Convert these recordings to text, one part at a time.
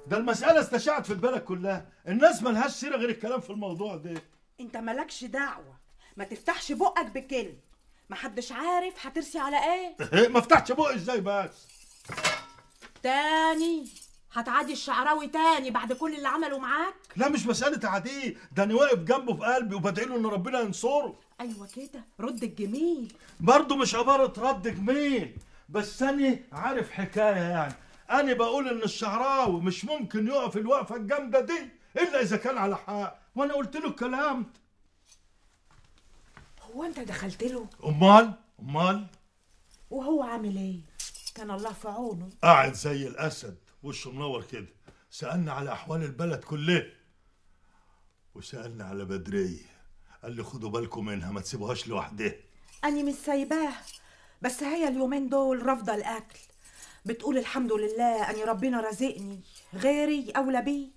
ده المسألة استشاعت في البلد كلها الناس ملهاش سيرة غير الكلام في الموضوع ده انت مالكش دعوة ما تفتحش بقك بكلمة محدش عارف هترسي على ايه ما فتحتش بقى ازاي بس تاني هتعادي الشعراوي تاني بعد كل اللي عمله معاك لا مش مسألة عادية ده أنا واقف جنبه في قلبي وبدعي له إن ربنا ينصره ايوه كده رد الجميل برضه مش عبارة رد جميل بس أنا عارف حكاية يعني أنا بقول إن الشعراوي مش ممكن يقف الوقفة الجامدة دي إلا إذا كان على حق وأنا قلت له الكلام ده. هو انت دخلت له أمال أمال وهو عامل ايه كان الله في عونه قاعد زي الأسد وشه منور كده سألنا على أحوال البلد كلها وسألنا على بدرية قال لي خدوا بالكم منها ما تسيبوهاش لوحدها اني مش سايباه بس هي اليومين دول رافضه الاكل بتقول الحمد لله اني ربنا رزقني غيري اولى بيه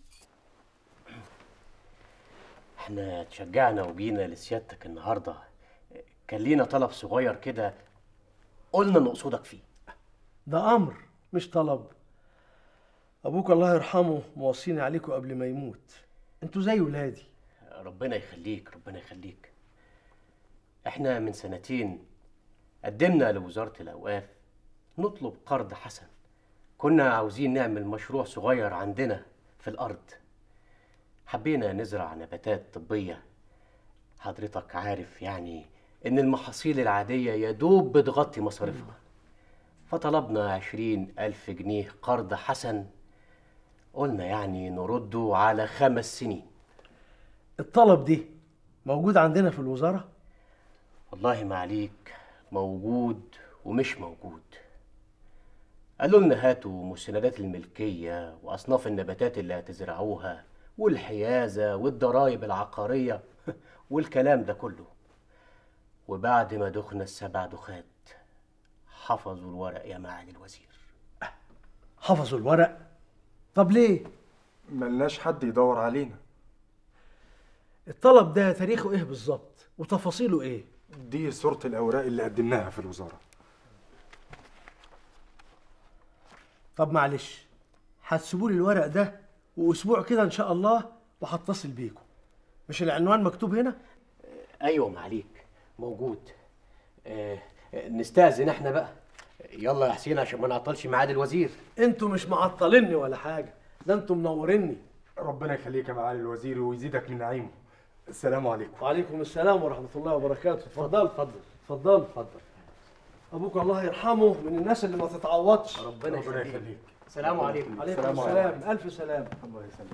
احنا اتشجعنا وجينا لسيادتك النهارده كان لينا طلب صغير كده قلنا نقصدك فيه ده امر مش طلب ابوك الله يرحمه موصيني عليكم قبل ما يموت انتوا زي ولادي ربنا يخليك ربنا يخليك احنا من سنتين قدمنا لوزارة الأوقاف نطلب قرض حسن كنا عاوزين نعمل مشروع صغير عندنا في الأرض حبينا نزرع نباتات طبية حضرتك عارف يعني إن المحاصيل العادية يدوب بتغطي مصاريفها فطلبنا عشرين ألف جنيه قرض حسن قلنا يعني نرده على خمس سنين الطلب دي موجود عندنا في الوزاره والله ما عليك موجود ومش موجود قالوا لنا هاتوا مستندات الملكية وأصناف النباتات اللي هتزرعوها والحيازة والضرايب العقارية والكلام ده كله وبعد ما دخنا السبع دخات حفظوا الورق يا معالي الوزير حفظوا الورق طب ليه ملناش حد يدور علينا الطلب ده تاريخه ايه بالظبط وتفاصيله ايه دي صورة الأوراق اللي قدمناها في الوزارة طب معلش هتسيبوا لي الورق ده واسبوع كده ان شاء الله وهتصل بيكم مش العنوان مكتوب هنا أيوة ما عليك موجود آه نستأذن احنا بقى يلا يا حسين عشان ما نعطلش ميعاد الوزير انتوا مش معطليني ولا حاجه ده انتوا منوريني ربنا يخليك يا معالي الوزير ويزيدك من نعيمه السلام عليكم وعليكم السلام ورحمه الله وبركاته اتفضل اتفضل اتفضل اتفضل ابوك الله يرحمه من الناس اللي ما تتعوضش ربنا ربنا يخليك يخليك السلام عليكم عليكم السلام السلام الف سلام الله يسلمك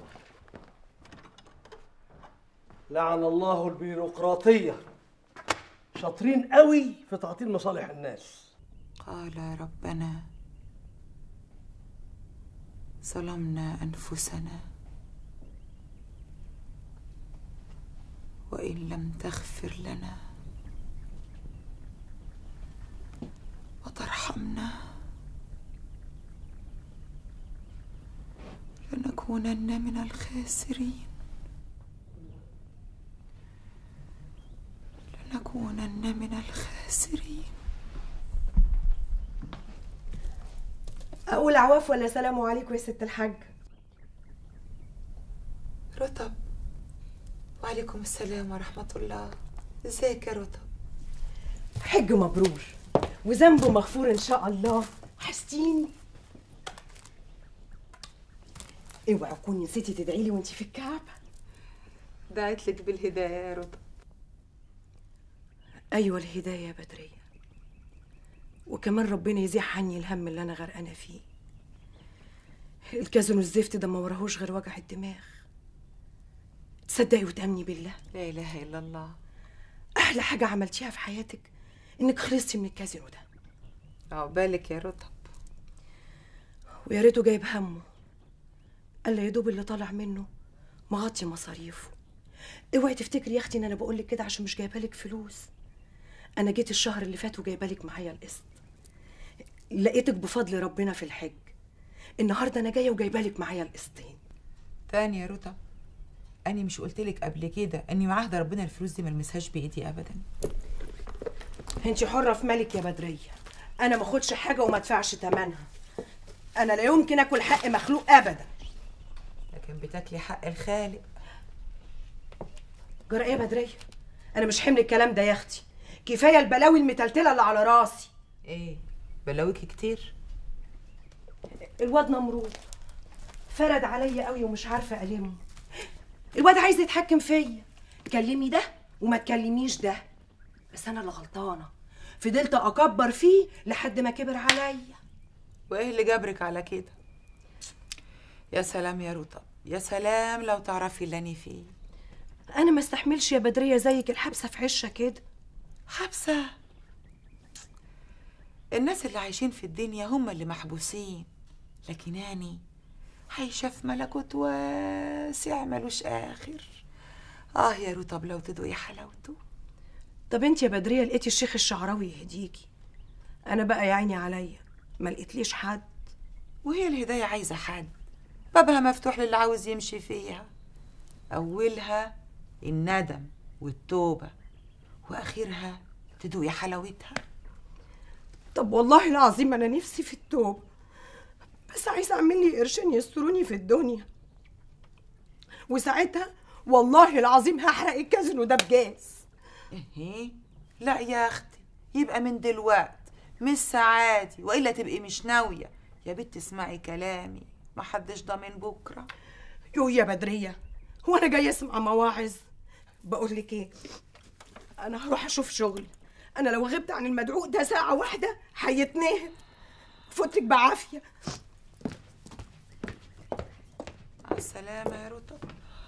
لعن الله البيروقراطيه شاطرين قوي في تعطيل مصالح الناس قال ربنا ظلمنا انفسنا وان لم تغفر لنا وترحمنا لنكونن من الخاسرين لنكونن من الخاسرين اقول عواف ولا سلام عليكم يا ست الحاج رطب وعليكم السلام ورحمة الله ازيك يا رطب حج مبرور وذنبه مغفور ان شاء الله حستيني اوعي تكوني نسيتي تدعي لي وانتي في الكعبه دعيت لك بالهداية يا رطب ايوه الهدايه يا بدريه وكمان ربنا يزيح عني الهم اللي انا غرقانه فيه الكازينو الزفت ده ما وراهوش غير وجع الدماغ تصدقي وتامني بالله لا إله إلا الله احلى حاجه عملتيها في حياتك انك خلصتي من الكازينو ده عقبالك يا رطب ويا ريته جايب همه قال يا دوب اللي طالع منه مغطي مصاريفه اوعي تفتكري يا اختي ان انا بقول لك كده عشان مش جايبه لك فلوس انا جيت الشهر اللي فات وجايبه لك معايا القسط لقيتك بفضل ربنا في الحج النهارده انا جايه وجايبه لك معايا القسطين تاني يا رطب أنا مش قلتلك قبل كده إني معاهدة ربنا الفلوس دي ملمسهاش بإيدي أبدا انت حره في مالك يا بدريه انا ما اخدش حاجه وما ادفعش ثمنها انا لا يمكن اكل حق مخلوق ابدا لكن بتاكلي حق الخالق جرى ايه يا بدريه انا مش حمل الكلام ده يا اختي كفايه البلاوي المتلتله اللي على راسي ايه بلاويكي كتير الواد نمرود فرد عليا قوي ومش عارفه المه الواد عايز يتحكم فيا كلمي ده وما تكلميش ده بس انا اللي غلطانه فضلت اكبر فيه لحد ما كبر عليا وايه اللي جبرك على كده يا سلام يا رطب يا سلام لو تعرفي اللي انا فيه انا ما استحملش يا بدريه زيك الحبسه في عشه كده حبسه الناس اللي عايشين في الدنيا هم اللي محبوسين لكن اني عايشه في ملكوت واسع ملوش اخر اه يا رطب لو تدوقي حلاوته طب انت يا بدريه لقيتي الشيخ الشعراوي يهديكي انا بقى يا عيني عليا ما لقيتليش حد وهي الهداية عايزة حد بابها مفتوح للي عاوز يمشي فيها أولها الندم والتوبة وآخرها تدوقي حلاوتها طب والله العظيم انا نفسي في التوب بس عايزه اعمل لي قرشين يستروني في الدنيا وساعتها والله العظيم هحرق الكازينو ده بجاز إيه لا يا أختي يبقى من دلوقت مش سعادي وإلا تبقي مش ناوية يا بنت اسمعي كلامي محدش ضامن بكرة يو يا بدريه هو انا جايه اسمع مواعظ بقول لك ايه انا هروح اشوف شغل انا لو غبت عن المدعوق ده ساعه واحده هيتنهب فوتك بعافيه مع السلامة يا رطب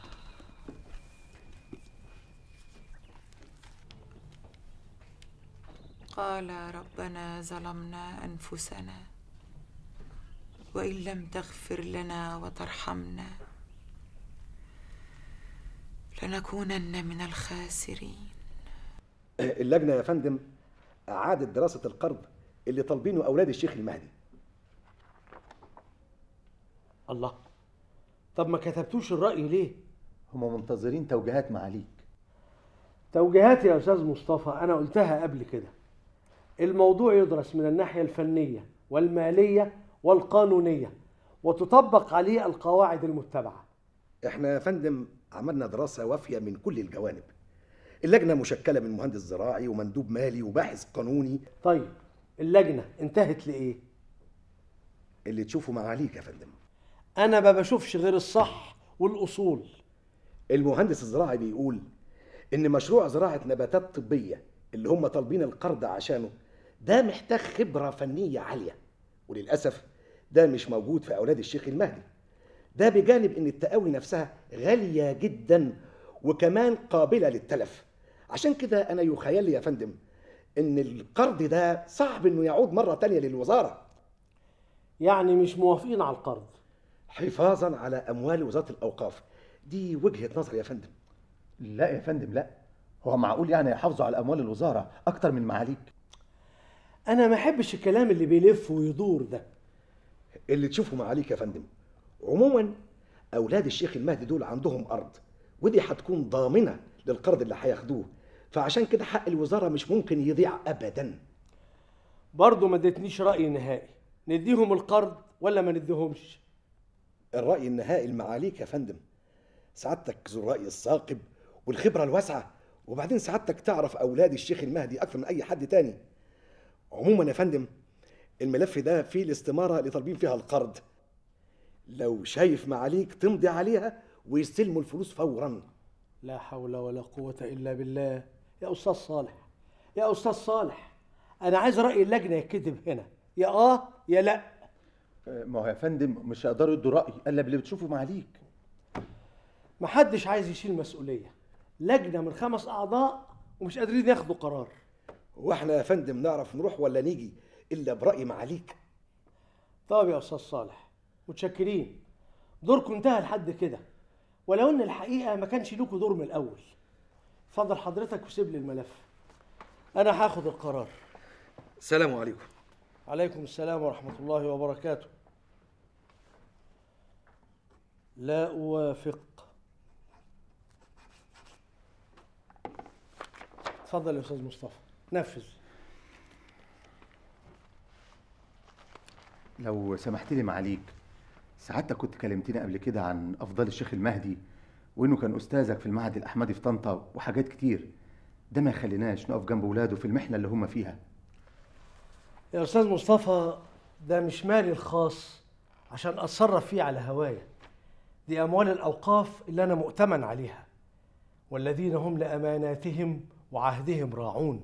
قال ربنا ظلمنا أنفسنا وإن لم تغفر لنا وترحمنا لنكونن من الخاسرين اللجنة يا فندم أعادت دراسة القرض اللي طالبينه أولاد الشيخ المهدي الله طب ما كتبتوش الرأي ليه؟ هم منتظرين توجيهات معاليك توجيهاتي يا أستاذ مصطفى أنا قلتها قبل كده الموضوع يدرس من الناحية الفنية والمالية والقانونية وتطبق عليه القواعد المتبعة إحنا يا فندم عملنا دراسة وافية من كل الجوانب اللجنة مشكلة من مهندس زراعي ومندوب مالي وباحث قانوني طيب اللجنة انتهت لإيه؟ اللي تشوفه معاليك يا فندم أنا ما بشوفش غير الصح والأصول المهندس الزراعي بيقول إن مشروع زراعة نباتات طبية اللي هم طالبين القرض عشانه ده محتاج خبرة فنية عالية وللأسف ده مش موجود في أولاد الشيخ المهدي ده بجانب إن التقاوي نفسها غالية جدا وكمان قابلة للتلف عشان كده أنا يخيل لي يا فندم إن القرض ده صعب إنه يعود مرة تانية للوزارة يعني مش موافقين على القرض حفاظا على أموال وزارة الأوقاف دي وجهة نظر يا فندم لا يا فندم لا هو معقول يعني يحافظوا على اموال الوزاره اكتر من معاليك أنا ما أحبش الكلام اللي بيلف ويدور ده اللي تشوفه معاليك يا فندم عموما اولاد الشيخ المهدي دول عندهم ارض ودي هتكون ضامنه للقرض اللي هياخدوه فعشان كده حق الوزاره مش ممكن يضيع ابدا برضه ما اديتنيش رأي نهائي نديهم القرض ولا ما نديهمش الراي النهائي المعاليك يا فندم سعادتك ذو الراي الثاقب والخبره الواسعه وبعدين سعادتك تعرف اولاد الشيخ المهدي اكتر من اي حد تاني عموما يا فندم الملف ده فيه الاستماره اللي طالبين فيها القرض لو شايف معاليك تمضي عليها ويستلموا الفلوس فورا لا حول ولا قوة إلا بالله يا أستاذ صالح يا أستاذ صالح أنا عايز رأي اللجنة يتكتب هنا يا آه يا لا آه، ما هو يا فندم مش هيقدروا يدوا راي الا باللي بتشوفه معاليك محدش عايز يشيل مسؤولية لجنة من خمس أعضاء ومش قادرين ياخدوا قرار واحنا يا فندم نعرف نروح ولا نيجي الا براي معاليك طب يا أستاذ صالح متشكرين دوركم انتهى لحد كده ولو إن الحقيقة ما كانش لكم دور من الأول اتفضل حضرتك وسيب لي الملف أنا هاخد القرار السلام عليكم عليكم السلام ورحمة الله وبركاته لا أوافق اتفضل يا أستاذ مصطفى نفذ لو سمحت لي معاليك سعادتك كنت كلمتني قبل كده عن افضل الشيخ المهدي وانه كان استاذك في المعهد الاحمدي في طنطا وحاجات كتير ده ما يخليناش نقف جنب ولاده في المحنه اللي هم فيها يا استاذ مصطفى ده مش مالي الخاص عشان اتصرف فيه على هوايا دي اموال الاوقاف اللي انا مؤتمن عليها والذين هم لاماناتهم وعهدهم راعون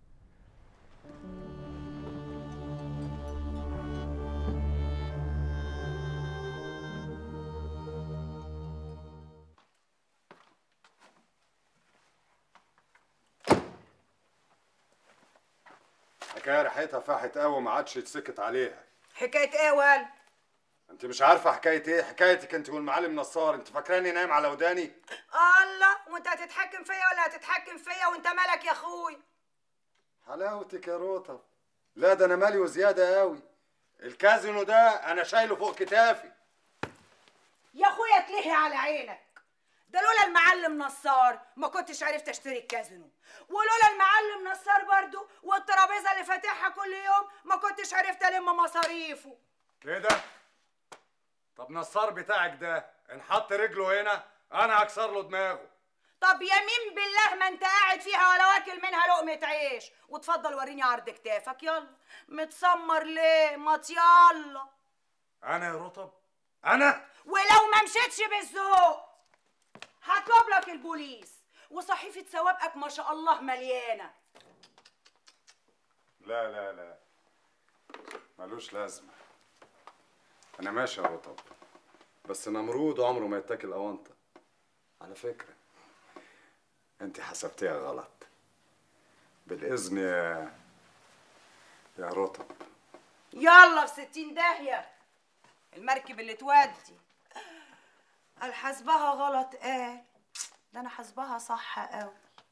حكايه ريحتها فاحت قوي ما عادش يتسكت عليها حكايه ايه وال انت مش عارفه حكايه ايه حكايتك انت والمعلم نصار انت فاكراني نايم على وداني الله وانت هتتحكم فيا ولا هتتحكم فيا وانت مالك يا اخوي حلاوتك يا روطه لا ده انا مالي وزياده قوي الكازينو ده انا شايله فوق كتافي يا اخويا تلهي على عينك ده لولا المعلم نصار ما كنتش عرفت اشتري الكازينو ولولا المعلم نصار برضو والترابيزه اللي فاتحها كل يوم ما كنتش عرفت الم مصاريفه كده طب نصار بتاعك ده ان حط رجله هنا انا هكسر له دماغه طب يمين بالله ما انت قاعد فيها ولا واكل منها لقمه عيش وتفضل وريني عرض كتافك يلا متسمر ليه ما يلا انا يا رطب انا ولو ما مشيتش بالذوق هطلب لك البوليس وصحيفه سوابقك ما شاء الله مليانه لا لا لا ملوش لازمه انا ماشي يا رطب بس نمرود عمره ما يتاكل اونطه على فكره انت حسبتيها غلط بالاذن يا يا رطب يلا في ستين داهية المركب اللي تودي قال حسبها غلط قال ده انا حسبها صح قوي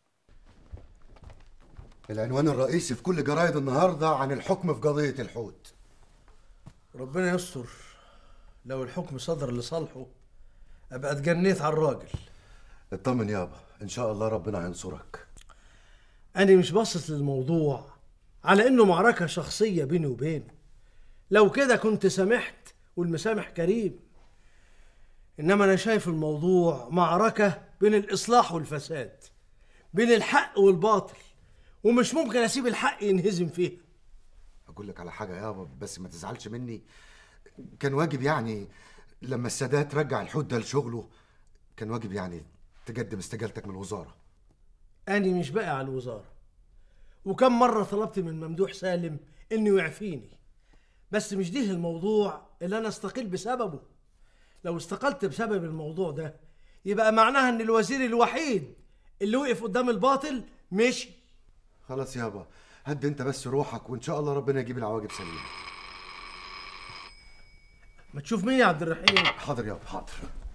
العنوان الرئيسي في كل جرايد النهارده عن الحكم في قضية الحوت ربنا يستر لو الحكم صدر لصالحه ابقى اتجنيت على الراجل اطمن يابا ان شاء الله ربنا هينصرك انا مش باصص للموضوع على انه معركه شخصيه بيني وبينه لو كده كنت سامحت والمسامح كريم انما انا شايف الموضوع معركه بين الاصلاح والفساد بين الحق والباطل ومش ممكن اسيب الحق ينهزم فيها اقول لك على حاجه يابا بس ما تزعلش مني كان واجب يعني لما السادات رجع الحوت ده لشغله كان واجب يعني تقدم استقالتك من الوزاره أنا مش باقي على الوزارة وكم مرة طلبت من ممدوح سالم إنه يعفيني بس مش ده الموضوع اللي أنا استقيل بسببه لو استقلت بسبب الموضوع ده يبقى معناها إن الوزير الوحيد اللي وقف قدام الباطل مشي خلاص يابا هد انت بس روحك وان شاء الله ربنا يجيب العواقب سليمه ما تشوف مين يا عبد الرحيم حاضر يابا حاضر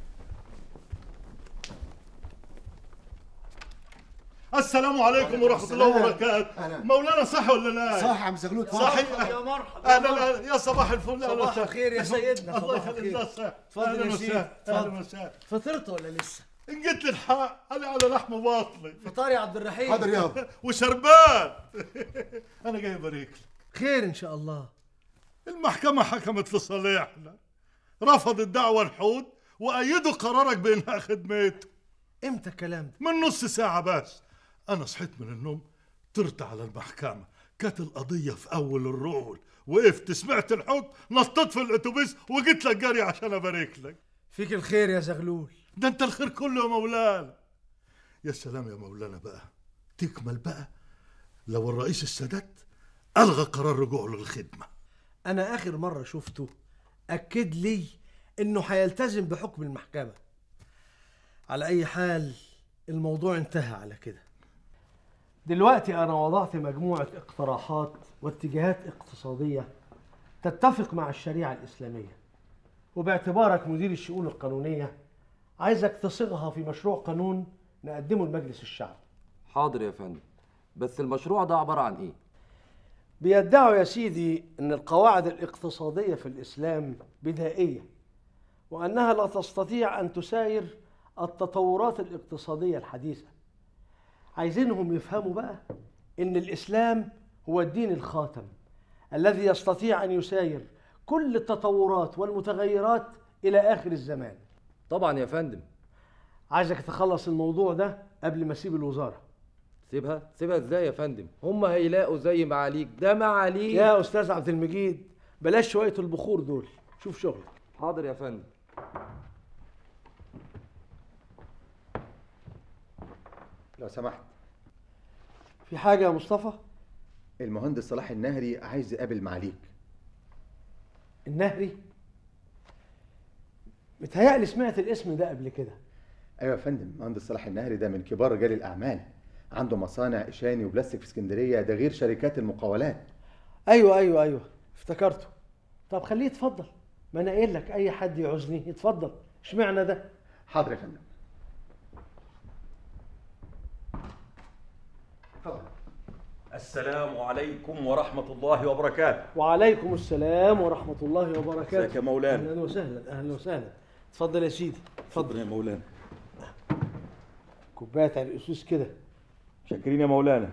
السلام عليكم ورحمة الله وبركاته مولانا صح ولا لا؟ صح يا عم زغلول صحيح يا مرحبا أهلا أهلا يا صباح الفل أهلا صباح وسهلا. الخير يا سيدنا الله صباح يخليك الخير الله يسعدك. اتفضل أهلا يا سيدي وسهلا أهلا اتفضل وسهلا فطرت ولا لسه إن قلت لي الحق أنا على لحم باطلي فطار يا عبد الرحيم حاضر يابا وشربان أنا جاي أبارك لك خير ان شاء الله المحكمة حكمت في صالحنا رفض الدعوة الحوت وأيدوا قرارك بإنهاء خدمته امتى الكلام ده من نص ساعة بس أنا صحيت من النوم طرت على المحكمة كانت القضية في أول الرول وقفت سمعت الحوت نطيت في الأتوبيس وجيت لك جري عشان أبارك لك فيك الخير يا زغلول ده أنت الخير كله يا مولانا يا سلام يا مولانا بقى تكمل بقى لو الرئيس السادات ألغى قرار رجوعه للخدمة انا اخر مره شفته اكد لي انه هيلتزم بحكم المحكمه على اي حال الموضوع انتهى على كده دلوقتي انا وضعت مجموعه اقتراحات واتجاهات اقتصاديه تتفق مع الشريعه الاسلاميه وباعتبارك مدير الشؤون القانونيه عايزك تصيغها في مشروع قانون نقدمه لمجلس الشعب حاضر يا فندم بس المشروع ده عبارة عن ايه؟ بيدعوا يا سيدي ان القواعد الاقتصاديه في الاسلام بدائيه وانها لا تستطيع ان تساير التطورات الاقتصاديه الحديثه عايزينهم يفهموا بقى ان الاسلام هو الدين الخاتم الذي يستطيع ان يساير كل التطورات والمتغيرات الى اخر الزمان طبعا يا فندم عايزك تخلص الموضوع ده قبل ما اسيب الوزاره سيبها سيبها ازاي يا فندم هم هيلاقوا زي معاليك ده معاليك يا استاذ عبد المجيد بلاش شويه البخور دول شوف شغلك حاضر يا فندم لو سمحت في حاجه يا مصطفى المهندس صلاح النهري عايز يقابل معاليك النهري متهيألي سمعت الاسم ده قبل كده ايوه يا فندم مهندس صلاح النهري ده من كبار رجال الاعمال عنده مصانع اشاني وبلاستيك في اسكندريه ده غير شركات المقاولات ايوه ايوه ايوه افتكرته طب خليه يتفضل ما انا قايل لك اي حد يعوزني يتفضل اشمعنى ده حاضر يا فندم اتفضل السلام عليكم ورحمة الله وبركاته وعليكم السلام ورحمه الله وبركاته ازيك يا مولانا؟ اهلا وسهلا اهلا وسهلا اتفضل يا سيدي اتفضل يا مولانا كوبايه على الاسوس كده شاكرين يا مولانا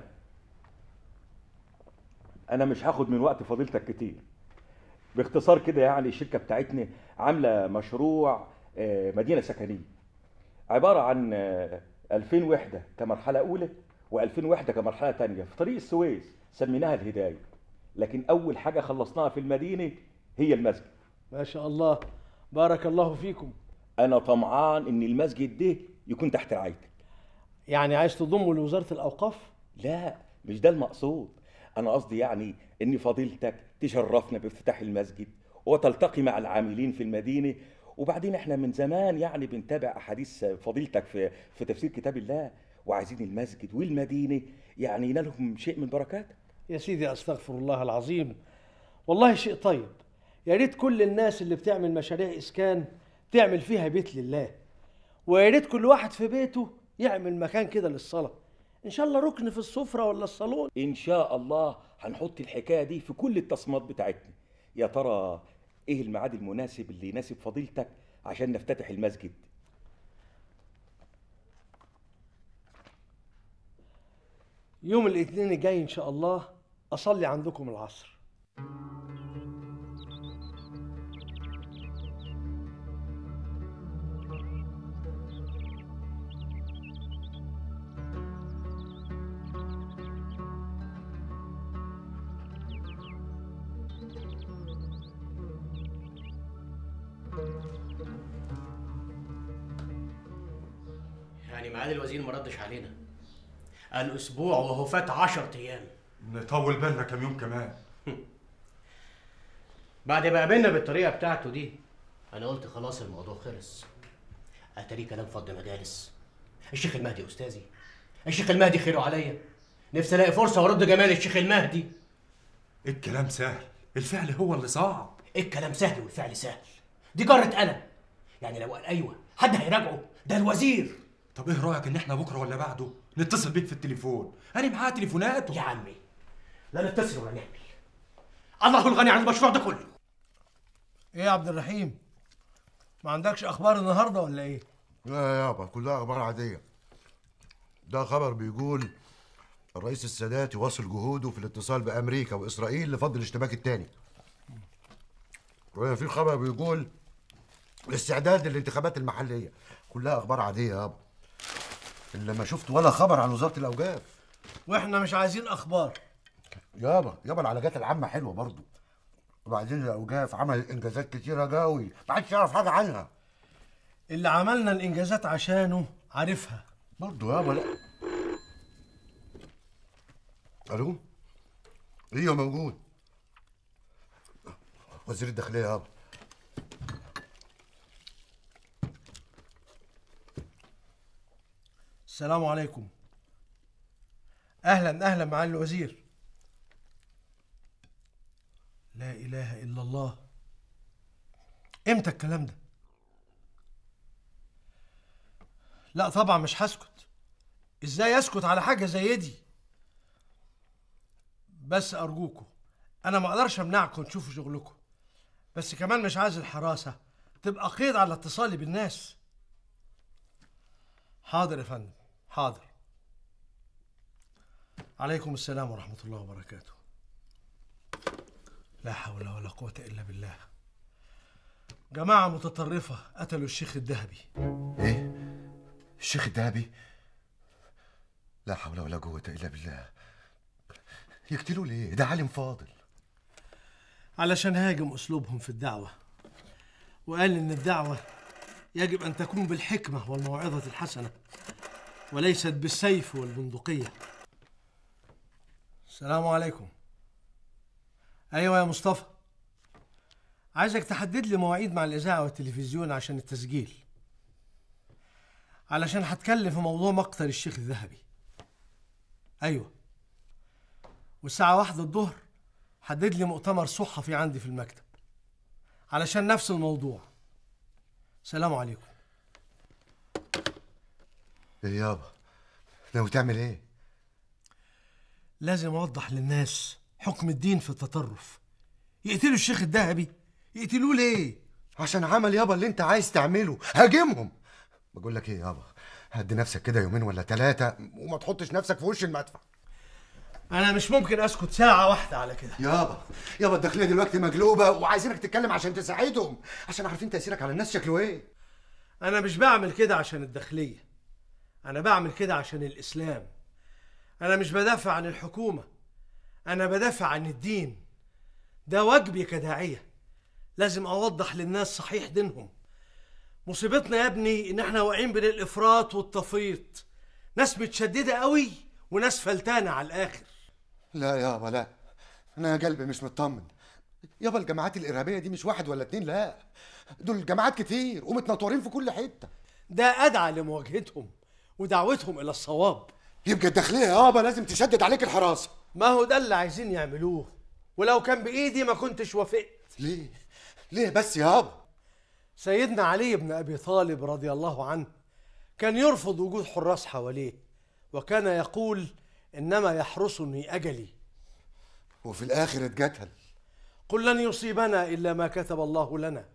أنا مش هاخد من وقت فضيلتك كتير باختصار كده يعني الشركة بتاعتنا عاملة مشروع آه، مدينة سكنية عبارة عن آه، 2000 وحدة كمرحلة أولى و2000 وحدة كمرحلة تانية في طريق السويس سميناها الهداية لكن أول حاجة خلصناها في المدينة هي المسجد ما شاء الله بارك الله فيكم أنا طمعان إن المسجد ده يكون تحت رعايتك يعني عايز تضمه لوزاره الاوقاف لا مش ده المقصود انا قصدي يعني ان فضيلتك تشرفنا بافتتاح المسجد وتلتقي مع العاملين في المدينه وبعدين احنا من زمان يعني بنتابع احاديث فضيلتك في في تفسير كتاب الله وعايزين المسجد والمدينه يعني ينالهم شيء من بركاتك يا سيدي استغفر الله العظيم والله شيء طيب يا ريت كل الناس اللي بتعمل مشاريع اسكان تعمل فيها بيت لله ويا ريت كل واحد في بيته يعمل مكان كده للصلاه ان شاء الله ركن في السفره ولا الصالون ان شاء الله هنحط الحكايه دي في كل التصميمات بتاعتنا يا ترى ايه الميعاد المناسب اللي يناسب فضيلتك عشان نفتتح المسجد يوم الاثنين الجاي ان شاء الله اصلي عندكم العصر يعني معالي الوزير ما ردش علينا الاسبوع وهو فات 10 ايام نطول بالنا كام يوم كمان بعد ما قابلنا بالطريقه بتاعته دي انا قلت خلاص الموضوع خلص اتاري كلام فض مجالس الشيخ المهدي استاذي الشيخ المهدي خيره عليا نفسي الاقي فرصه وارد جمال الشيخ المهدي الكلام سهل الفعل هو اللي صعب الكلام سهل والفعل سهل دي جرة انا يعني لو قال ايوه حد هيراجعه ده الوزير طب ايه رايك ان احنا بكره ولا بعده نتصل بيك في التليفون انا معاه تليفونات يا عمي لا نتصل ولا نعمل الله الغني عن المشروع ده كله ايه يا عبد الرحيم ما عندكش اخبار النهارده ولا ايه لا يابا كلها اخبار عاديه ده خبر بيقول الرئيس السادات يواصل جهوده في الاتصال بامريكا واسرائيل لفض الاشتباك الثاني وفي خبر بيقول الاستعداد للانتخابات المحليه كلها اخبار عاديه يابا الا ما شفت ولا خبر عن وزاره الاوقاف واحنا مش عايزين اخبار يابا يابا العلاقات العامه حلوه برضو وبعدين الاوقاف عمل انجازات كتيره قوي ما حدش يعرف حاجه عنها اللي عملنا الانجازات عشانه عارفها برضه يابا لا الو ايوه موجود وزير الداخليه يابا السلام عليكم اهلا اهلا معالي الوزير لا اله الا الله امتى الكلام ده لا طبعا مش هسكت ازاي اسكت على حاجه زي دي بس ارجوكم انا ما اقدرش امنعكم تشوفوا شغلكم بس كمان مش عايز الحراسه تبقى قيد على اتصالي بالناس حاضر يا فندم حاضر عليكم السلام ورحمه الله وبركاته لا حول ولا قوه الا بالله جماعة متطرفة قتلوا الشيخ الذهبي ايه الشيخ الدهبي لا حول ولا قوة إلا بالله يقتلوا ليه ده عالم فاضل علشان هاجم أسلوبهم في الدعوة وقال إن الدعوة يجب أن تكون بالحكمة والموعظة الحسنة وليست بالسيف والبندقية السلام عليكم أيوة يا مصطفى عايزك تحدد لي مواعيد مع الإذاعة والتلفزيون عشان التسجيل علشان هتكلم في موضوع مقتل الشيخ الذهبي أيوة والساعة واحدة الظهر حدد لي مؤتمر صحفي عندي في المكتب علشان نفس الموضوع سلام عليكم ايه يابا ناوي تعمل ايه لازم أوضح للناس حكم الدين في التطرف يقتلوا الشيخ الذهبي يقتلوه ليه عشان عمل يابا اللي انت عايز تعمله هاجمهم بقول لك ايه يابا هدي نفسك كده يومين ولا ثلاثة وما تحطش نفسك في وش المدفع أنا مش ممكن أسكت ساعة واحدة على كده يابا يابا الداخلية دلوقتي مقلوبة وعايزينك تتكلم عشان تساعدهم عشان عارفين تأثيرك على الناس شكله ايه أنا مش بعمل كده عشان الداخلية أنا بعمل كده عشان الإسلام أنا مش بدافع عن الحكومة أنا بدافع عن الدين ده واجبي كداعية لازم أوضح للناس صحيح دينهم مصيبتنا يا ابني إن إحنا واقعين بين الإفراط والتفريط ناس متشددة قوي وناس فلتانة على الآخر لا يابا لا انا قلبي مش مطمن يابا الجماعات الارهابيه دي مش واحد ولا اتنين لا دول جماعات كتير ومتنطورين في كل حته ده أدعى لمواجهتهم ودعوتهم إلى الصواب يبقى الداخليه يابا لازم تشدد عليك الحراسه ما هو ده اللي عايزين يعملوه ولو كان بإيدي ما كنتش وافقت ليه؟ ليه بس يابا؟ سيدنا علي بن أبي طالب رضي الله عنه كان يرفض وجود حراس حواليه وكان يقول إنما يحرسني أجلي وفي الاخر اتقتل قل لن يصيبنا إلا ما كتب الله لنا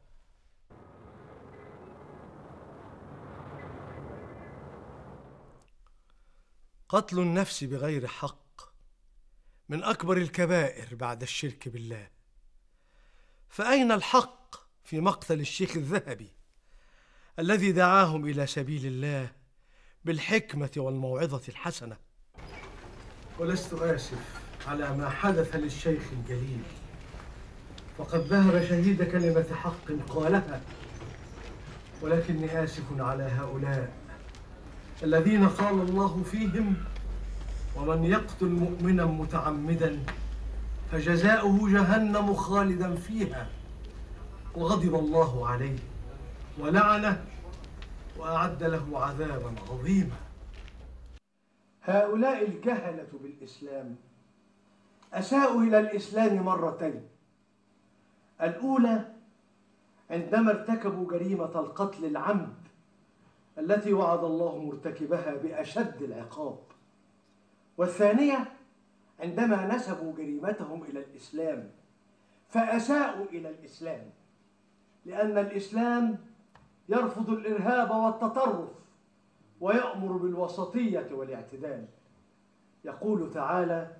قتل النفس بغير حق من أكبر الكبائر بعد الشرك بالله فأين الحق في مقتل الشيخ الذهبي الذي دعاهم إلى سبيل الله بالحكمة والموعظة الحسنة ولست آسف على ما حدث للشيخ الجليل فقد ذهب شهيد كلمة حق قالها ولكني آسف على هؤلاء الذين قال الله فيهم ومن يقتل مؤمنا متعمدا فجزاؤه جهنم خالدا فيها وغضب الله عليه ولعنه وأعد له عذابا عظيما هؤلاء الجهلة بالإسلام أساءوا إلى الإسلام مرتين الأولى عندما ارتكبوا جريمة القتل العمد التي وعد الله مرتكبها بأشد العقاب والثانية عندما نسبوا جريمتهم إلى الإسلام فأساءوا إلى الإسلام لأن الإسلام يرفض الإرهاب والتطرف ويأمر بالوسطية والاعتدال يقول تعالى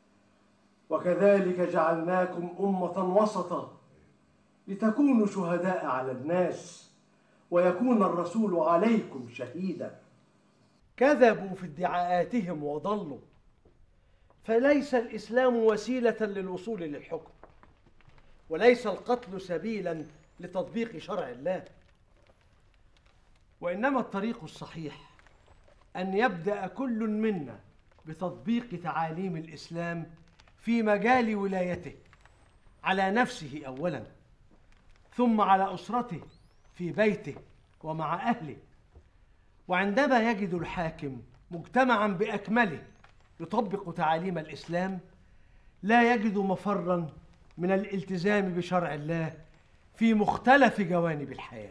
وكذلك جعلناكم أمة وسطا لتكونوا شهداء على الناس ويكون الرسول عليكم شهيدا كذبوا في ادعاءاتهم وضلوا فليس الإسلام وسيلة للوصول للحكم وليس القتل سبيلا لتطبيق شرع الله وإنما الطريق الصحيح أن يبدأ كل منا بتطبيق تعاليم الإسلام في مجال ولايته على نفسه أولا ثم على أسرته في بيته ومع أهله وعندما يجد الحاكم مجتمعا بأكمله يطبق تعاليم الإسلام لا يجد مفرا من الالتزام بشرع الله في مختلف جوانب الحياه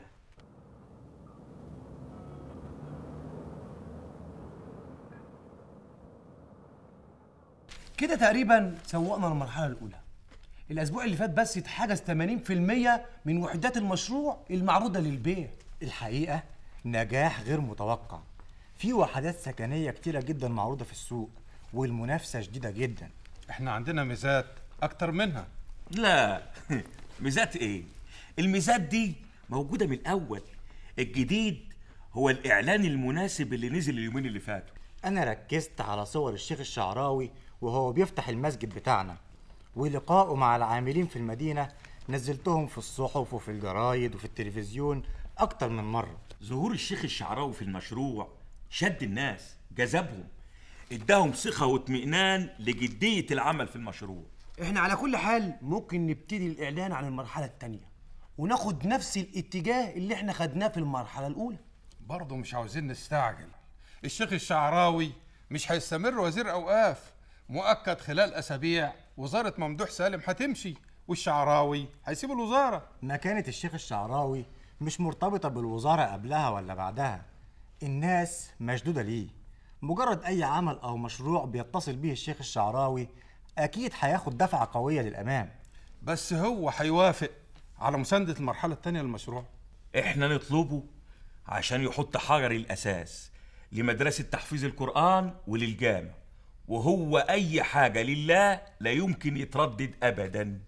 كده تقريبا سوقنا المرحلة الأولى الأسبوع اللي فات بس اتحجز 80% من وحدات المشروع المعروضة للبيع الحقيقة نجاح غير متوقع في وحدات سكنية كتيرة جدا معروضة في السوق والمنافسة شديدة جدا احنا عندنا ميزات اكتر منها لا ميزات ايه الميزات دي موجودة من الأول الجديد هو الإعلان المناسب اللي نزل اليومين اللي فاتوا انا ركزت على صور الشيخ الشعراوي وهو بيفتح المسجد بتاعنا ولقائه مع العاملين في المدينه نزلتهم في الصحف وفي الجرايد وفي التلفزيون اكتر من مره ظهور الشيخ الشعراوي في المشروع شد الناس جذبهم اداهم ثقة واطمئنان لجدية العمل في المشروع احنا على كل حال ممكن نبتدي الاعلان عن المرحله الثانيه وناخد نفس الاتجاه اللي احنا خدناه في المرحله الاولى برضه مش عاوزين نستعجل الشيخ الشعراوي مش هيستمر وزير اوقاف مؤكد خلال اسابيع وزاره ممدوح سالم هتمشي والشعراوي هيسيب الوزاره مكانة الشيخ الشعراوي مش مرتبطة بالوزارة قبلها ولا بعدها الناس مشدودة ليه مجرد أي عمل أو مشروع بيتصل به الشيخ الشعراوي أكيد هياخد دفعة قوية للأمام بس هو هيوافق على مسانده المرحله الثانيه للمشروع احنا نطلبه عشان يحط حجر الأساس لمدرسة تحفيظ القرآن وللجامع وهو أي حاجة لله لا يمكن يتردد أبداً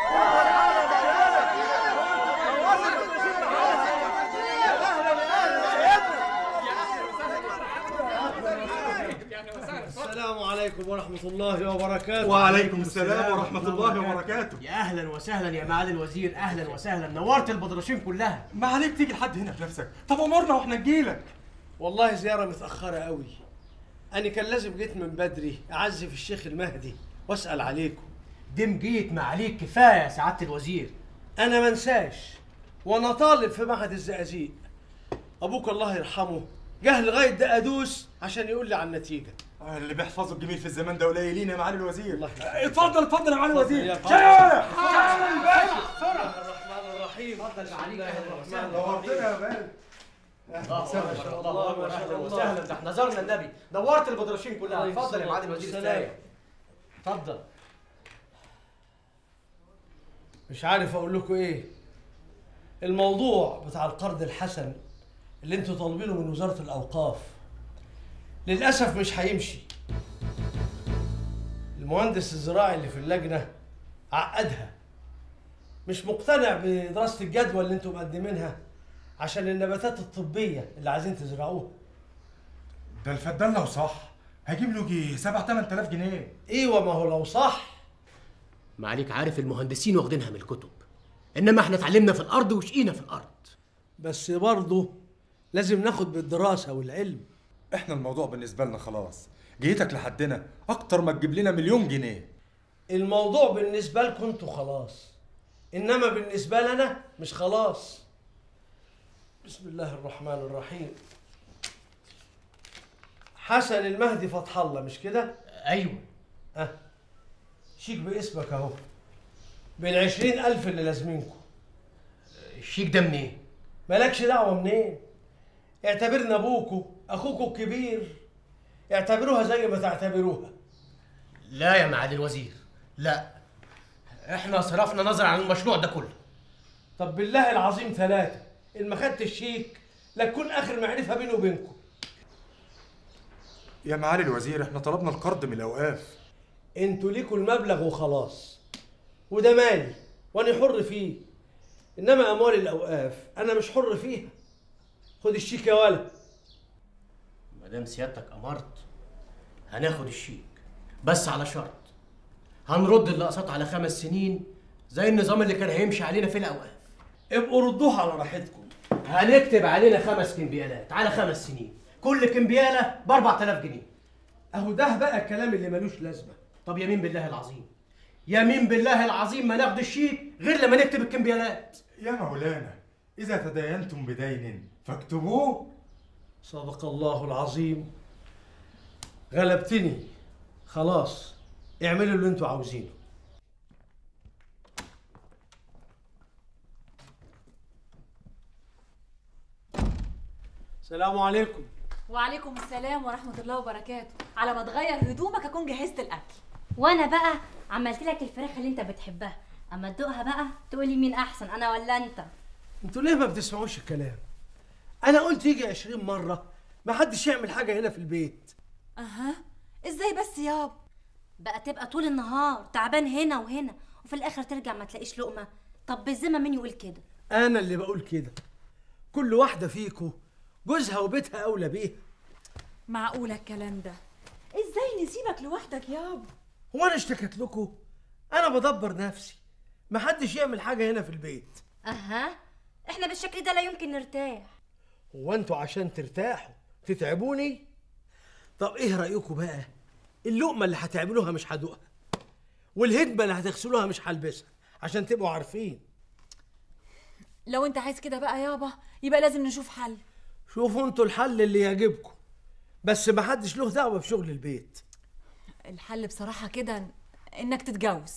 السلام عليكم ورحمة الله وبركاته وعليكم السلام ورحمة الله وبركاته يا اهلا وسهلا يا معالي الوزير اهلا وسهلا نورت البدرشين كلها ما عليك تيجي لحد هنا بنفسك طب امرنا واحنا نجيلك والله زيارة متأخرة قوي أنا كان لازم جيت من بدري أعزف الشيخ المهدي وأسأل عليكم دم جيت معاليك كفايه يا سعاده الوزير أنا منساش وأنا طالب في معهد الزقازيق أبوك الله يرحمه جه لغاية ده أدوس عشان يقول لي على النتيجة اللي بيحفظوا الجميل في الزمان ده قليلين يا معالي الوزير الله اتفضل اتفضل يا معالي الوزير يا شاي الرحمن الرحيم اتفضل معاليك اهلا وسهلا نورتنا يا بال ما شاء الله ما شاء الله وسهلا ده احنا زرنا النبي نورت البدرشين كلها اتفضل يا معالي الوزير سلام. سلام اتفضل مش عارف أقول لكم إيه الموضوع بتاع القرض الحسن اللي انتوا طالبينه من وزارة الأوقاف للأسف مش هيمشي المهندس الزراعي اللي في اللجنة عقدها مش مقتنع بدراسة الجدوى اللي انتوا مقدمينها عشان النباتات الطبية اللي عايزين تزرعوها ده الفدان لو صح هجيب له جي 7 8000 جنيه ايوه ما هو لو صح معاليك عارف المهندسين واخدينها من الكتب انما احنا اتعلمنا في الارض وشقينا في الارض بس برضه لازم ناخد بالدراسة والعلم احنا الموضوع بالنسبة لنا خلاص جيتك لحدنا اكتر ما تجيب لنا مليون جنيه الموضوع بالنسبة لكم انتوا خلاص انما بالنسبة لنا مش خلاص بسم الله الرحمن الرحيم حسن المهدي فتح الله مش كده؟ ايوه اه شيك باسمك اهو بالعشرين ألف اللي لازمينكم الشيك ده منين؟ مالكش دعوة منين اعتبرنا ابوكوا اخوكوا الكبير اعتبروها زي ما تعتبروها لا يا معالي الوزير لا احنا صرفنا نظر عن المشروع ده كله طب بالله العظيم ثلاثة إن ما خدت الشيك لتكون آخر معرفة بيني وبينكم يا معالي الوزير احنا طلبنا القرض من الاوقاف انتوا ليكوا المبلغ وخلاص وده مالي وانا حر فيه انما اموال الاوقاف انا مش حر فيها خد الشيك يا ولد ما دام سيادتك امرت هناخد الشيك بس على شرط هنرد الاقساط على خمس سنين زي النظام اللي كان هيمشي علينا في الاوقاف ابقوا ردوها على راحتكم هنكتب علينا خمس كمبيالات على خمس سنين كل كمبياله ب 4000 جنيه اهو ده بقى الكلام اللي ملوش لازمه طب يمين بالله العظيم يمين بالله العظيم ما ناخد الشيك غير لما نكتب الكمبيالات يا مولانا اذا تداينتم بدين فاكتبوه صدق الله العظيم غلبتني خلاص اعملوا اللي انتوا عاوزينه السلام عليكم وعليكم السلام ورحمة الله وبركاته على ما تغير هدومك أكون جهزت الأكل وانا بقى عملت لك الفراخ اللي انت بتحبها اما تدوقها بقى تقولي مين احسن انا ولا انت انتوا ليه ما بتسمعوش الكلام انا قلت يجي عشرين مرة ما حدش يعمل حاجة هنا في البيت اها ازاي بس ياب بقى تبقى طول النهار تعبان هنا وهنا وفي الاخر ترجع ما تلاقيش لقمه طب بالذمه مين يقول كده انا اللي بقول كده كل واحده فيكم جوزها وبيتها اولى بيها معقولة الكلام ده ازاي نسيبك لوحدك يابا هو انا اشتكيت لكم انا بدبر نفسي محدش يعمل حاجه هنا في البيت اها احنا بالشكل ده لا يمكن نرتاح هو انتوا عشان ترتاحوا تتعبوني طب ايه رايكم بقى اللقمه اللي هتعملوها مش هدوقها والهدمه اللي هتغسلوها مش هلبسها عشان تبقوا عارفين لو انت عايز كده بقى يابا يبقى لازم نشوف حل شوفوا انتوا الحل اللي يعجبكم بس محدش له دعوه بشغل البيت الحل بصراحة كده انك تتجوز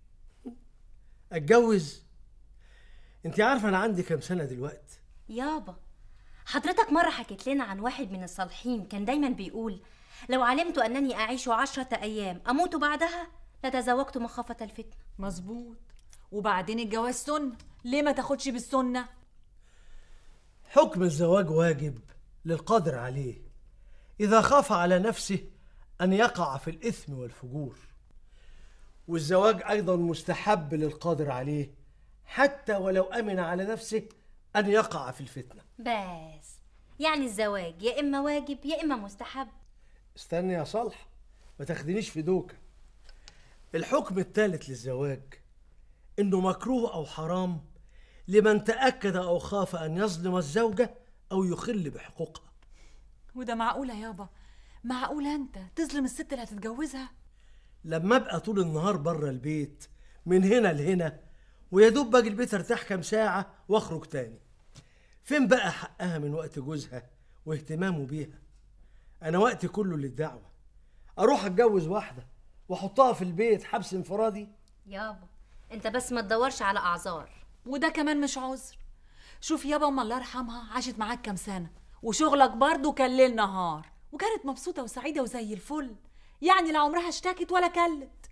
اتجوز انت عارفه انا عندي كام سنه دلوقتي يابا حضرتك مرة حكيت لنا عن واحد من الصالحين كان دايما بيقول لو علمت أنني أعيش عشرة أيام أموت بعدها لتزوجت مخافة الفتنة مظبوط وبعدين الجواز سنة ليه ما تاخدش بالسنة حكم الزواج واجب للقادر عليه إذا خاف على نفسه أن يقع في الإثم والفجور والزواج أيضا مستحب للقادر عليه حتى ولو أمن على نفسه أن يقع في الفتنة بس يعني الزواج يا إما واجب يا إما مستحب استني يا صالح ما تاخدنيش في دوكة الحكم الثالث للزواج إنه مكروه أو حرام لمن تأكد أو خاف أن يظلم الزوجة أو يخل بحقوقها وده معقولة يابا معقولة انت تظلم الست اللي هتتجوزها لما ابقى طول النهار بره البيت من هنا لهنا ويا دوب باجي البيت ارتاح كام ساعه واخرج تاني فين بقى حقها من وقت جوزها واهتمامه بيها انا وقتي كله للدعوه اروح اتجوز واحده واحطها في البيت حبس انفرادي يابا انت بس ما تدورش على أعذار وده كمان مش عذر شوف يابا ام الله يرحمها عاشت معاك كام سنة وشغلك برضه كان ليل نهار وكانت مبسوطة وسعيدة وزي الفل يعني لا عمرها اشتكت ولا كلت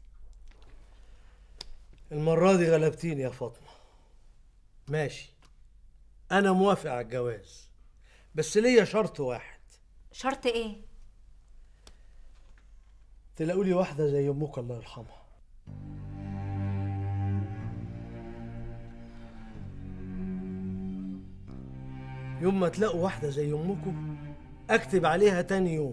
المره دي غلبتيني يا فاطمه ماشي انا موافق على الجواز بس ليا شرط واحد شرط ايه تلاقوا لي واحده زي امك الله يرحمها يوم ما تلاقوا واحده زي امكم اكتب عليها تاني يوم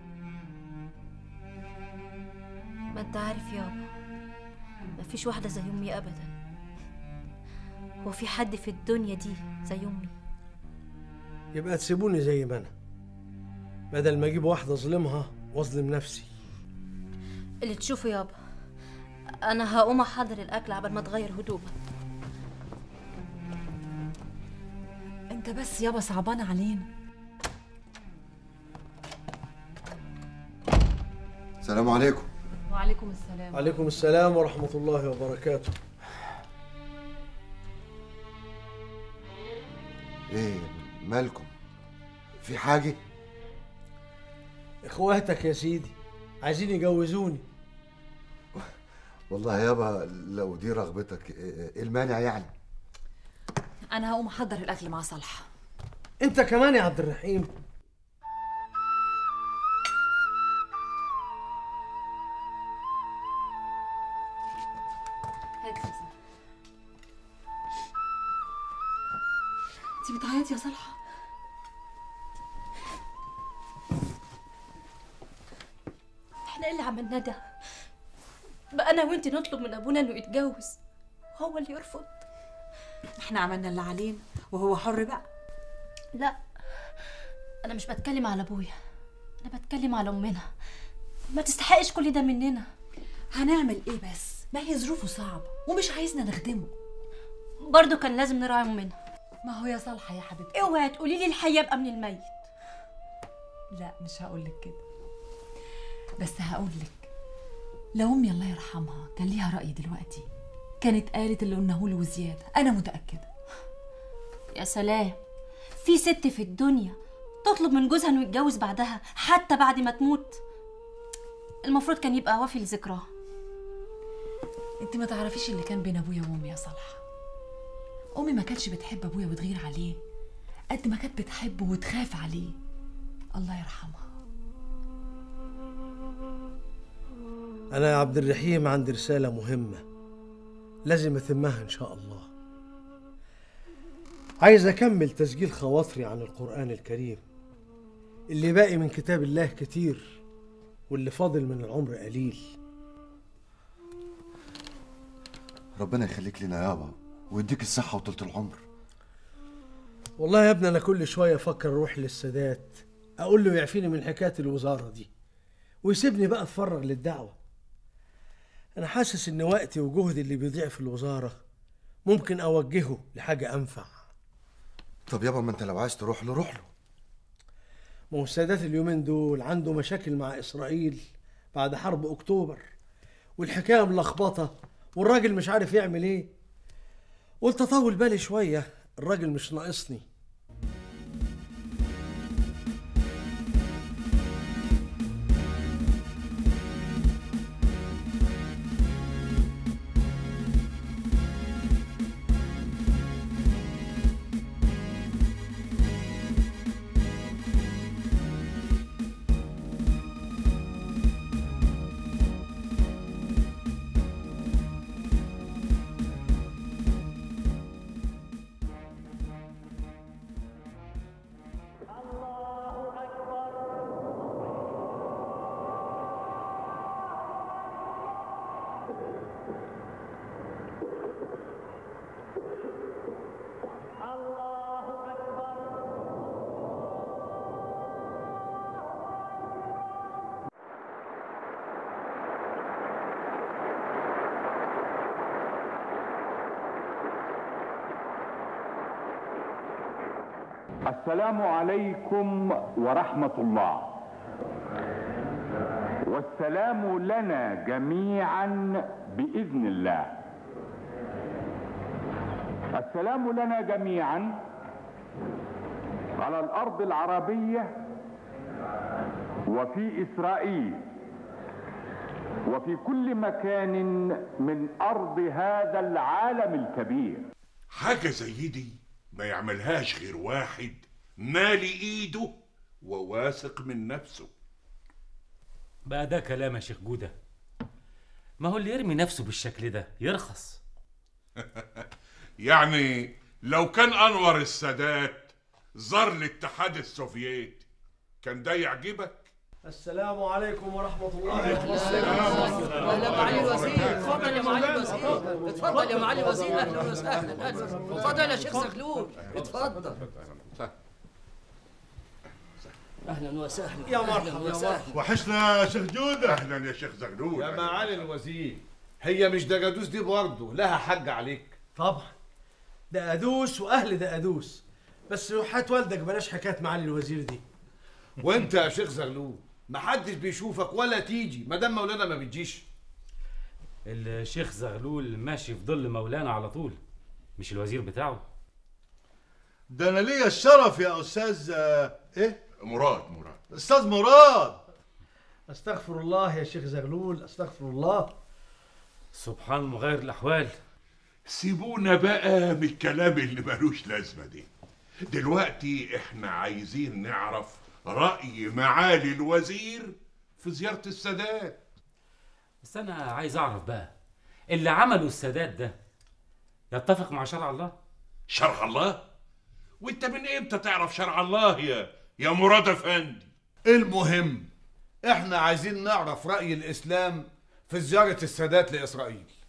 ما انت عارف يابا مفيش واحدة زي أمي أبدا هو في حد في الدنيا دي زي أمي يبقى تسيبوني زي ما انا بدل ما اجيب واحده اظلمها واظلم نفسي اللي تشوفه يابا أنا هقوم أحضر الأكل عبال ما تغير هدومك انت بس يابا صعبان علينا السلام عليكم وعليكم السلام عليكم السلام ورحمه الله وبركاته ايه مالكم في حاجه اخواتك يا سيدي عايزين يجوزوني والله يابا لو دي رغبتك ايه المانع يعني انا هقوم احضر الاكل مع صالحة انت كمان يا عبد الرحيم هات يا صالحة انت بتعيطي يا صالحة احنا ايه اللي عملناه ده بقى أنا وأنت نطلب من أبونا إنه يتجوز هو اللي يرفض احنا عملنا اللي علينا وهو حر بقى لا أنا مش بتكلم على أبويا أنا بتكلم على أمنا ما تستحقش كل ده مننا هنعمل ايه بس ما هي ظروفه صعبة ومش عايزنا نخدمه برضه كان لازم نراعي أمنا ما هو يا صالحة يا حبيبتي اوعي تقولي لي الحي يبقى من الميت لا مش هقول لك كده بس هقول لك لو امي الله يرحمها كان ليها رأي دلوقتي كانت قالت اللي قلناه له وزيادة انا متأكدة يا سلام في ست في الدنيا تطلب من جوزها انه يتجوز بعدها حتى بعد ما تموت المفروض كان يبقى وافي لذكراها انت ما تعرفيش اللي كان بين ابويا وامي يا صالحة امي ما كانتش بتحب ابويا وتغير عليه قد ما كانت بتحبه وتخاف عليه الله يرحمها انا يا عبد الرحيم عندي رساله مهمه لازم اتمها ان شاء الله عايز أكمل تسجيل خواطري عن القرآن الكريم اللي باقي من كتاب الله كتير واللي فاضل من العمر قليل ربنا يخليك لنا يابا ويديك الصحة وطولة العمر والله يا ابني أنا كل شوية أفكر أروح للسادات أقول له يعفيني من حكاية الوزارة دي ويسيبني بقى أتفرغ للدعوة أنا حاسس إن وقتي وجهدي اللي بيضيع في الوزارة ممكن أوجهه لحاجة أنفع طب يابا ما انت لو عايز تروح له روح له ما هو السادات اليومين دول عنده مشاكل مع إسرائيل بعد حرب أكتوبر والحكاية ملخبطة والراجل مش عارف يعمل إيه قلت أطول بالي شوية الراجل مش ناقصني السلام عليكم ورحمة الله والسلام لنا جميعا بإذن الله السلام لنا جميعا على الأرض العربية وفي إسرائيل وفي كل مكان من أرض هذا العالم الكبير حاجة زي دي ما يعملهاش غير واحد مالي ايده وواثق من نفسه بقى ده كلام يا شيخ جودة ما هو اللي يرمي نفسه بالشكل ده يرخص يعني لو كان انور السادات زار الاتحاد السوفيتي كان ده يعجبك السلام عليكم ورحمة الله عليكم السلام. أهلا معالي الوزير اتفضل يا معالي الوزير اتفضل يا معالي الوزير أهلا وسهلا أهلا. اتفضل يا شيخ زغلول اتفضل أهلا وسهلا يا أهلاً مرحبا يا وسهلاً. مرحبا وحشنا يا شيخ جودة اهلا يا شيخ زغلول يا معالي الوزير هي مش دجادوس دي برضه لها حج عليك طبعا ده أدوس وأهل ده أدوس بس وحياة والدك بلاش حكاية معالي الوزير دي وانت يا شيخ زغلول محدش بيشوفك ولا تيجي ما دام مولانا ما بتجيش الشيخ زغلول ماشي في ظل مولانا على طول مش الوزير بتاعه ده انا ليا الشرف يا استاذ آه، ايه مراد مراد استاذ مراد استغفر الله يا شيخ زغلول استغفر الله سبحان مغير الأحوال سيبونا بقى من الكلام اللي ملوش لازمة دي دلوقتي احنا عايزين نعرف رأي معالي الوزير في زيارة السادات بس أنا عايز أعرف بقى اللي عمله السادات ده يتفق مع شرع الله شرع الله وانت من امتى تعرف شرع الله يا يا مراد افندي المهم احنا عايزين نعرف رأي الإسلام في زيارة السادات لإسرائيل